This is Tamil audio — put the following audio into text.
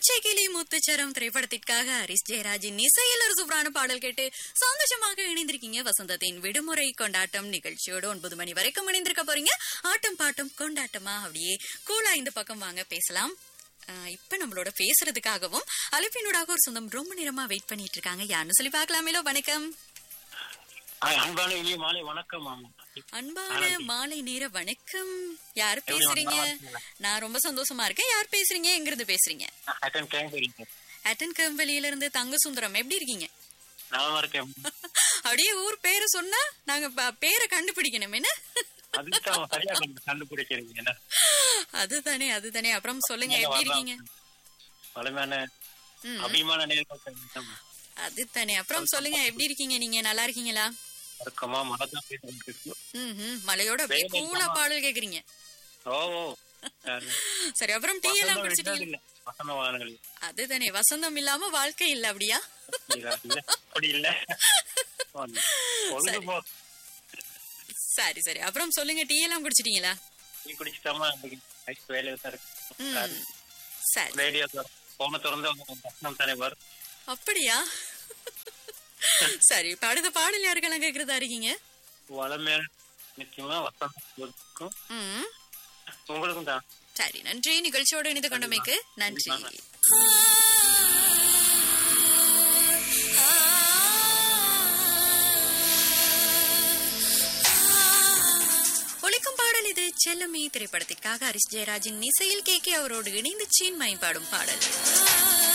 பச்சை கிளி முத்துச்சரம் திரைப்படத்திற்காக ஹரிஸ் ஜெயராஜின் இசையில் ஒரு சூப்பரான பாடல் கேட்டு சந்தோஷமாக இணைந்திருக்கீங்க வசந்தத்தின் விடுமுறை கொண்டாட்டம் நிகழ்ச்சியோடு ஒன்பது மணி வரைக்கும் இணைந்திருக்க போறீங்க ஆட்டம் பாட்டம் கொண்டாட்டமா அப்படியே கூலா இந்த பக்கம் வாங்க பேசலாம் ஆஹ் இப்ப நம்மளோட பேசுறதுக்காகவும் அழைப்பினூடாக ஒரு சொந்தம் ரொம்ப நேரமா வெயிட் பண்ணிட்டு இருக்காங்க யாருன்னு சொல்லி பார்க்கலாமேலோ வணக்கம் ஆ, அன்பான இனிய மாலை வணக்கம் மாமா அன்பான மாலை நேர வணக்கம் யார் எப்படி பேசுறீங்க நல்லா இருக்கீங்களா? நான் ரொம்ப சந்தோஷமா இருக்கேன் யார் பேசுறீங்க எங்க இருந்து பேசுறீங்க அட்டன் கேங்க அட்டன் கம்பெனியில இருந்து தங்க சுந்தரம் எப்படி இருக்கீங்க நலமா இருக்கேன் அப்படியே ஊர் பேரை சொன்னா நாங்க ப- பேரை கண்டுபிடிக்கணும் என்ன அதுதான் சரியா கண்டு- கண்டுபிடிக்கிறீங்க என்ன அதுதானே அதுதானே அப்புறம் சொல்லுங்க எப்படி இருக்கீங்க வளமையான ம், அபிமான நேரம் அதுதானே அப்புறம் சொல்லுங்க எப்படி இருக்கீங்க நீங்க நல்லா இருக்கீங்களா இருக்கமா மழை தான் பேசிட்டு இருக்கு ம் ம், மலையோட அப்படியே வெயில் கூலா இல்லமா? பாடல் கேக்குறீங்க ஓ ஓ சரி அப்புறம் டீ எல்லாம் வசந்தம் குடிச்சிட்டீங்க இல்ல வசந்த வாகனங்கள் அதுதானே வசந்தம் இல்லாம வாழ்க்கை இல்ல அப்படியா இல்ல, இல்ல, அப்படி இல்ல பொழுதுபோ சரி சரி அப்புறம் சொல்லுங்க டீ எல்லாம் குடிச்சிட்டீங்களா டீ குடிச்சிட்டாமா நைட் வேலையில தான் ம் இருக்கு சரி ரேடியோ போன திறந்து அவங்க வசனம் தானே வரும் அப்படியா சரி இப்ப அடுத்த பாடல் யாருக்கெல்லாம் கேக்குறதா இருக்கீங்க வளமையான நிச்சயமா வசந்தம் ம் உங்களுக்கும் தான் சரி நன்றி நிகழ்ச்சியோடு இணைந்து கொண்டமைக்கு நன்றி ஒலிக்கும் பாடல் இது செல்லமே திரைப்படத்திற்காக ஹரிஸ் ஜெயராஜின் இசையில் கேக்கே அவரோடு இணைந்து சீன்மை பாடும் பாடல்